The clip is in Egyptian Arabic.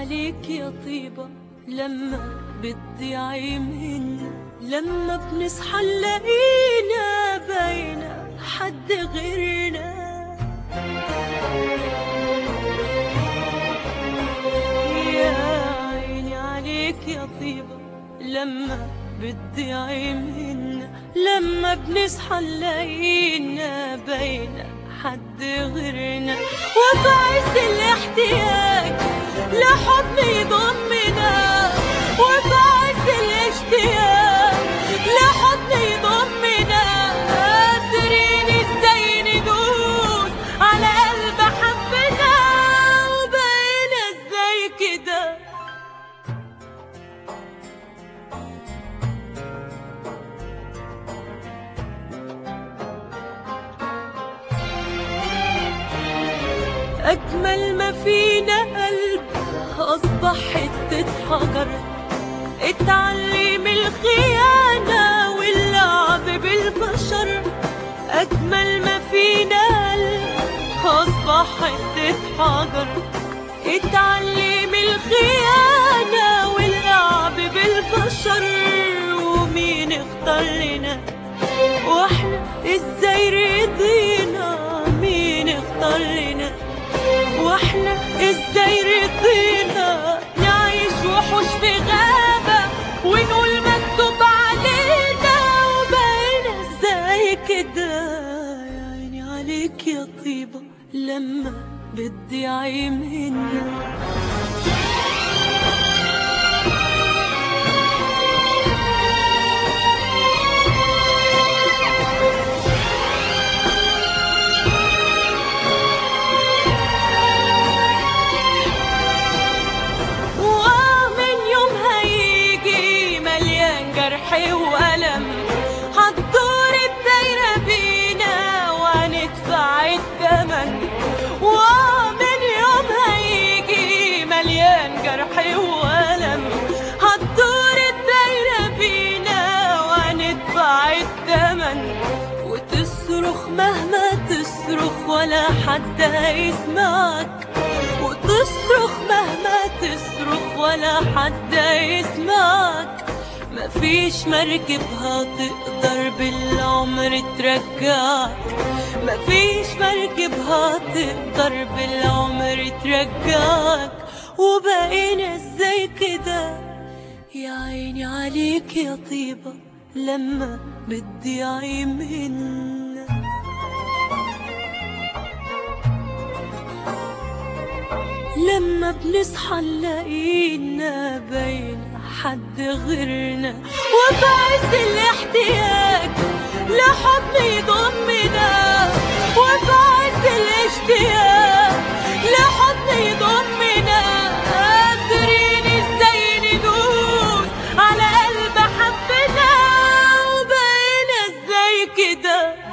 عليك يا طيبة لما بتضيع منا لما بنصحى نلاقينا باينة حد غيرنا يا عيني عليك يا طيبة لما بتضيع منا لما بنصحى نلاقينا باينة حد غيرنا وفي عز الاحتياج لحضن يضمنا وفي عز الاشتياق لحضن يضمنا قادرين ازاي ندوس على قلب حبنا وبقينا ازاي كده أجمل ما فينا قلب أصبح حتة حجر اتعلم الخيانة واللعب بالبشر أجمل ما فينا قلب أصبح حتة حجر اتعلم الخيانة واللعب بالبشر ومين اختار لنا واحنا ازاي رضينا مين اختار لنا واحنا ازاي رضينا نعيش وحوش في غابة ونقول مكتوب علينا وبقينا ازاي كده يا عيني عليك يا طيبة لما بتضيعي منا ومن يوم هيجي مليان جرح وألم هتدور الدايرة بينا وهندفع الثمن ومن يوم هيجي مليان جرح وألم هتدور الدايرة بينا وهندفع الثمن وتصرخ مهما تصرخ ولا حد هيسمعك وتصرخ مهما تصرخ ولا حد يسمعك مفيش مركبها تقدر بالعمر ترجعك مفيش مركبها تقدر بالعمر ترجعك وبقينا ازاي كده يا عيني عليك يا طيبة لما بتضيعي منا لما بنصحى نلاقينا باين حد غيرنا وفي عز الاحتياج لحضن يضمنا وفي عز الاشتياق لحضن يضمنا قادرين ازاي ندوس على قلب حبنا وبقينا ازاي كده